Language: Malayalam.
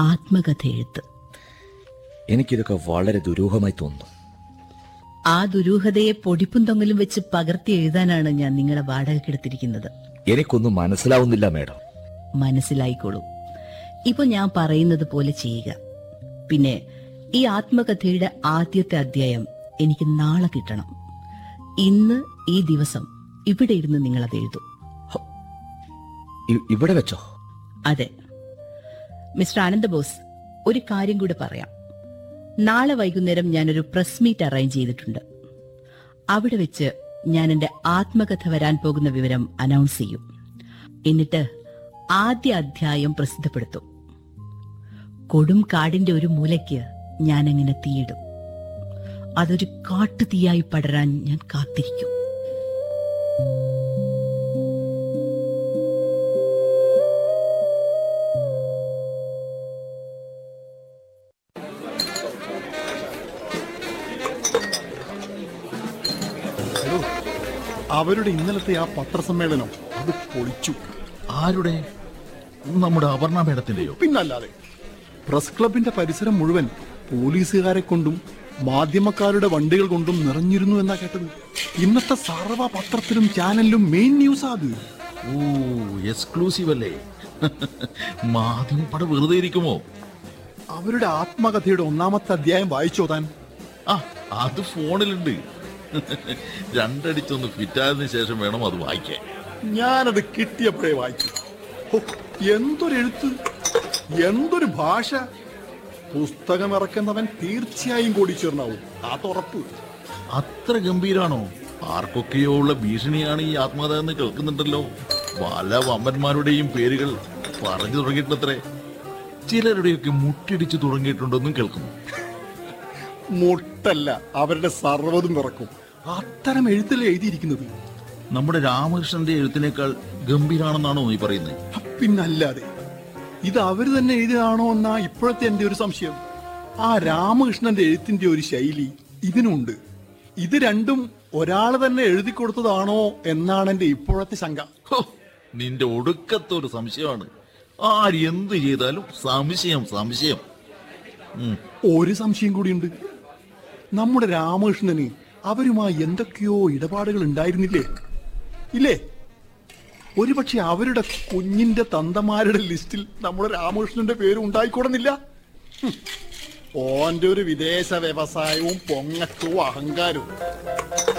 ആത്മകഥ എഴുത്ത് എനിക്കിതൊക്കെ വളരെ ദുരൂഹമായി തോന്നുന്നു ആ ദുരൂഹതയെ പൊടിപ്പും തൊങ്ങലും വെച്ച് പകർത്തി എഴുതാനാണ് ഞാൻ നിങ്ങളെ വാടകയ്ക്കെടുത്തിരിക്കുന്നത് എനിക്കൊന്നും മനസ്സിലാവുന്നില്ല മേഡം മനസ്സിലായിക്കോളൂ ഇപ്പൊ ഞാൻ പറയുന്നത് പോലെ ചെയ്യുക പിന്നെ ഈ ആത്മകഥയുടെ ആദ്യത്തെ അധ്യായം എനിക്ക് നാളെ കിട്ടണം ഇന്ന് ഈ ദിവസം ഇവിടെ ഇരുന്ന് നിങ്ങൾ അത് എഴുതൂ ഇ- ഇവിടെ വെച്ചോ അതെ മിസ്റ്റർ ആനന്ദബോസ് ഒരു കാര്യം കൂടെ പറയാം നാളെ വൈകുന്നേരം ഞാനൊരു പ്രസ് മീറ്റ് അറേഞ്ച് ചെയ്തിട്ടുണ്ട് അവിടെ വെച്ച് ഞാൻ എന്റെ ആത്മകഥ വരാൻ പോകുന്ന വിവരം അനൗൺസ് ചെയ്യും എന്നിട്ട് ആദ്യ അധ്യായം പ്രസിദ്ധപ്പെടുത്തും കൊടും കാടിന്റെ ഒരു മൂലയ്ക്ക് ഞാൻ അങ്ങനെ തീയിടും അതൊരു കാട്ടുതീയായി പടരാൻ ഞാൻ കാത്തിരിക്കും എടോ, അവരുടെ ഇന്നലത്തെ ആ പത്രസമ്മേളനം അത് പൊളിച്ചു ആരുടെ നമ്മുടെ അപർണ മേഡത്തിന്റെയോ പിന്നല്ലാതെ പ്രസ് ക്ലബിന്റെ പരിസരം മുഴുവൻ പോലീസുകാരെ കൊണ്ടും മാധ്യമക്കാരുടെ വണ്ടികൾ കൊണ്ടും നിറഞ്ഞിരുന്നു എന്നാ കേട്ടത് ഇന്നത്തെ സർവ പത്രത്തിലും ചാനലിലും മെയിൻ ന്യൂസാ അത് ഓ എക്സ്ക്ലൂസീവ് അല്ലേ മാധ്യമപ്പട വെറുതെ ഇരിക്കുമോ അവരുടെ ആത്മകഥയുടെ ഒന്നാമത്തെ അധ്യായം വായിച്ചോ താൻ ആ അത് ഫോണിലുണ്ട് രണ്ടടിച്ചൊന്ന് ഫിറ്റായതിനു ശേഷം വേണം അത് വായിക്കാൻ ഞാനത് കിട്ടിയപ്പോഴേ വായിച്ചു ഹോ, എന്തൊരു എഴുത്ത് എന്തൊരു ഭാഷ പുസ്തകം ഇറക്കുന്നവൻ തീർച്ചയായും കോടീശ്വരനാവും അതുറപ്പ് അത്ര ഗംഭീരാണോ ആർക്കൊക്കെയോ ഉള്ള ഭീഷണിയാണ് ഈ ആത്മകഥ എന്ന് കേൾക്കുന്നുണ്ടല്ലോ പല വമ്പന്മാരുടെയും പേരുകൾ പറഞ്ഞു തുടങ്ങിയിട്ടത്രേ ചിലരുടെയൊക്കെ മുട്ടിടിച്ചു തുടങ്ങിയിട്ടുണ്ടെന്നും കേൾക്കുന്നു മുട്ടല്ല അവരുടെ സർവ്വതും പിറക്കും അത്തരം എഴുത്തല്ലേ എഴുതിയിരിക്കുന്നത് നമ്മുടെ രാമകൃഷ്ണന്റെ എഴുത്തിനേക്കാൾ ഗംഭീരാണെന്നാണോ നീ പറയുന്നത് ഹ, പിന്നല്ലാതെ ഇത് അവര് തന്നെ എഴുതിയതാണോ എന്നാ ഇപ്പോഴത്തെ എന്റെ ഒരു സംശയം ആ രാമകൃഷ്ണന്റെ എഴുത്തിന്റെ ഒരു ശൈലി ഇതിനുണ്ട് ഇത് രണ്ടും ഒരാൾ തന്നെ എഴുതി കൊടുത്തതാണോ എന്നാണ് എന്റെ ഇപ്പോഴത്തെ ശങ്ക ഹോ, നിന്റെ ഒടുക്കത്തെ ഒരു സംശയമാണ് ആര് എന്ത് ചെയ്താലും സംശയം സംശയം ഉം. ഒരു സംശയം കൂടിയുണ്ട് നമ്മുടെ രാമകൃഷ്ണന് അവരുമായി എന്തൊക്കെയോ ഇടപാടുകൾ ഉണ്ടായിരുന്നില്ലേ ഇല്ലേ ഒരുപക്ഷെ അവരുടെ കുഞ്ഞിന്റെ തന്തമാരുടെ ലിസ്റ്റിൽ നമ്മുടെ രാമകൃഷ്ണന്റെ പേര് ഉണ്ടായിക്കൂടുന്നില്ല ഹും. ഓന്റെ ഒരു വിദേശ വ്യവസായവും പൊങ്ങച്ചവും അഹങ്കാരവും